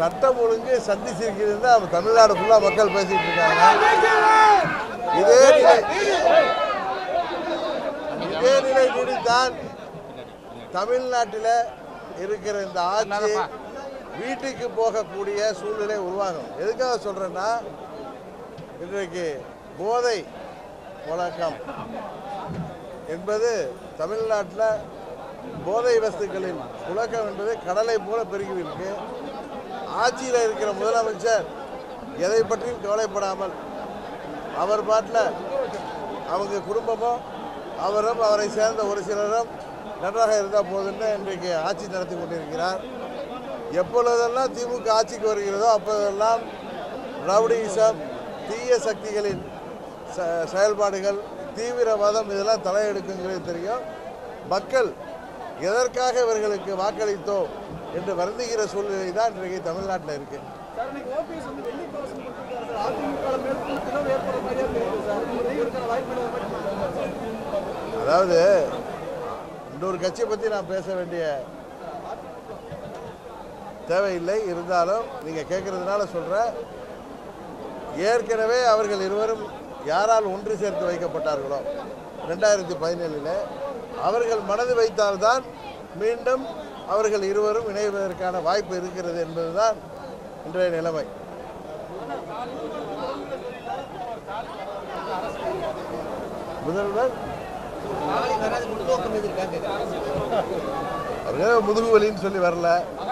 சட்டம் ஒழுங்கு சந்திச்சிருக்கிறது தான் தமிழ்நாடு ஃபுல்லாக மக்கள் பேசிட்டு இருக்காங்க இதே நிலை இதே நிலை நீடித்தால் தமிழ்நாட்டில் இருக்கிற இந்த ஆட்சி வீட்டுக்கு போகக்கூடிய சூழ்நிலை உருவாகும் எதுக்காக சொல்கிறேன்னா இன்றைக்கு போதை புழக்கம் என்பது தமிழ்நாட்டில் போதை வஸ்துக்களின் புழக்கம் என்பது கடலை போல பெருகிவிருக்கு ஆட்சியில் இருக்கிற முதலமைச்சர் எதை பற்றியும் கவலைப்படாமல் அவர் பாட்டில் அவங்க குடும்பமும் அவரும் அவரை சேர்ந்த ஒரு சிலரும் நன்றாக இருந்தால் போதுன்னு இன்றைக்கு ஆட்சி நடத்தி கொண்டிருக்கிறார் எப்பொழுதெல்லாம் திமுக ஆட்சிக்கு வருகிறதோ அப்போதெல்லாம் ரவுடிசம் தீய சக்திகளின் ச செயல்பாடுகள் தீவிரவாதம் இதெல்லாம் தலையெடுக்குங்கிறது தெரியும் மக்கள் எதற்காக இவர்களுக்கு வாக்களித்தோம் என்று வருந்துகிற சூழ்நிலை தான் இன்றைக்கு தமிழ்நாட்டில் இருக்குது சார் இன்னைக்கு ஓபிஎஸ் வந்து வெள்ளி கவசம் கொடுத்திருக்காரு சார் அதிமுக மேற்கொண்டு தினம் ஏற்படுற மாதிரியே தெரியுது சார் இந்த இருக்கிற வாய்ப்பு இல்லை மாதிரி அதாவது இன்னொரு கட்சியை பற்றி நான் பேச வேண்டிய தேவையில்லை இருந்தாலும் நீங்கள் கேட்குறதுனால சொல்கிறேன் ஏற்கனவே அவர்கள் இருவரும் யாரால் ஒன்று சேர்த்து வைக்கப்பட்டார்களோ ரெண்டாயிரத்தி பதினேழில் அவர்கள் மனது வைத்தால்தான் மீண்டும் அவர்கள் இருவரும் இணைவதற்கான வாய்ப்பு இருக்கிறது என்பதுதான் இன்றைய நிலைமை முதல்வர் அவருக்கு முதுகு வலின்னு சொல்லி வரல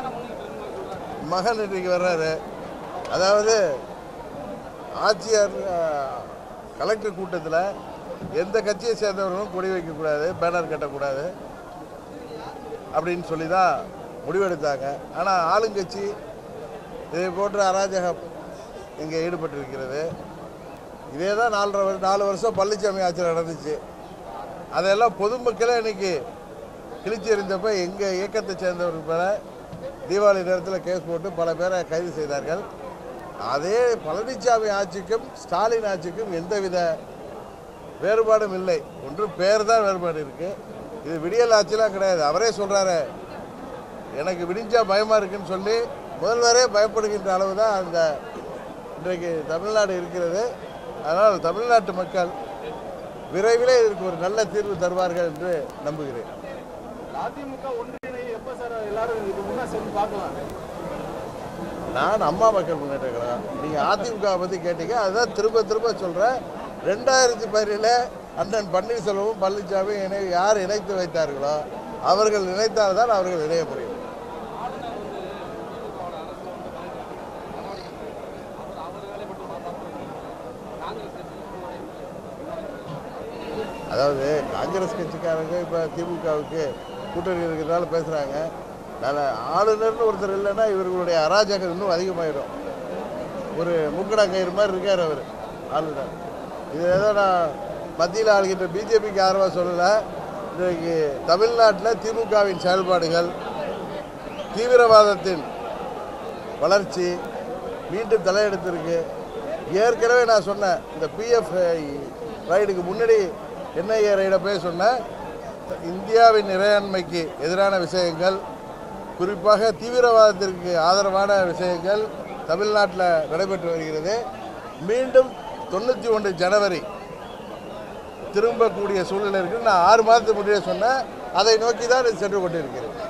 மகன் இன்றைக்கு வர்றாரு அதாவது ஆட்சியர் அஹ், கலெக்டர் கூட்டத்தில் எந்த கட்சியை சேர்ந்தவர்களும் கொடி வைக்கக்கூடாது பேனர் கட்டக்கூடாது அப்படின்னு சொல்லி தான் முடிவெடுத்தாங்க ஆனால் ஆளுங்கட்சி இதை போன்ற அராஜகம் இங்கே ஈடுபட்டிருக்கிறது இதே தான் நாலரை வரு- நாலு வருஷம் பழனிசாமி ஆட்சியில் நடந்துச்சு அதெல்லாம் பொதுமக்களே இன்னைக்கு கிழிச்சி எறிந்தப்ப எங்கள் இயக்கத்தை சேர்ந்தவர்கள் மேல தீபாவளி நேரத்தில் கேஸ் போட்டு பல பேரை கைது செய்தார்கள் அதே பழனிசாமி ஆட்சிக்கும் ஸ்டாலின் ஆட்சிக்கும் எந்தவித வேறுபாடும் இல்லை ஒன்று பேர் தான் வேறுபாடு இருக்குது இது விடியல் ஆட்சிலாம் கிடையாது அவரே சொல்கிறாரு எனக்கு விடிஞ்சா பயமாக இருக்குன்னு சொல்லி முதல்வரே பயப்படுகின்ற அளவு தான் அந்த இன்றைக்கு தமிழ்நாடு இருக்கிறது அதனால் தமிழ்நாட்டு மக்கள் விரைவிலே இதற்கு ஒரு நல்ல தீர்வு தருவார்கள் என்று நம்புகிறேன் அதிமுக ஒன்றிணை எப்ப சார் எல்லாரும் இது முன்னா சேர்ந்து பார்க்கலாம் நான் அம்மா மக்கள் முன்னேற்ற கழகம் நீங்கள் அதிமுக பற்றி கேட்டீங்க அதுதான் திரும்ப திரும்ப சொல்கிறேன் ரெண்டாயிரத்தி பதினேழில் அண்ணன் பன்னீர்செல்வமும் பழனிசாமி இணை யார் இணைத்து வைத்தார்களோ அவர்கள் இணைத்தால்தான் அவர்கள் இணைய முடியும் அதாவது காங்கிரஸ் கட்சிக்காரங்க இப்போ திமுகவுக்கு கூட்டணி இருக்கிறதால பேசுகிறாங்க நான் ஆளுநர்னு ஒருத்தர் இல்லைன்னா இவர்களுடைய அராஜகம் இன்னும் அதிகமாயிடும் ஒரு மூக்கடாங்கயிறு மாதிரி இருக்கார் அவர் ஆளுநர் இது ஏதோ நான் மத்தியில் ஆளுகின்ற பிஜேபிக்கு ஆர்வம் சொல்லலை இன்றைக்கு தமிழ்நாட்டில் திமுகவின் செயல்பாடுகள் தீவிரவாதத்தின் வளர்ச்சி மீண்டும் தலையெடுத்திருக்கு ஏற்கனவே நான் சொன்னேன் இந்த பிஎஃப் ரைடுக்கு முன்னாடி என்ஐஏ ரைடை போய் சொன்னேன் இந்தியாவின் இறையாண்மைக்கு எதிரான விஷயங்கள் குறிப்பாக தீவிரவாதத்திற்கு ஆதரவான விஷயங்கள் தமிழ்நாட்டில் நடைபெற்று வருகிறது மீண்டும் தொண்ணூற்றி ஒன்று ஜனவரி திரும்பக்கூடிய சூழ்நிலை இருக்குன்னு நான் ஆறு மாதத்துக்கு முன்னாடியே சொன்னேன் அதை நோக்கி தான் இது சென்று கொண்டிருக்கிறேன்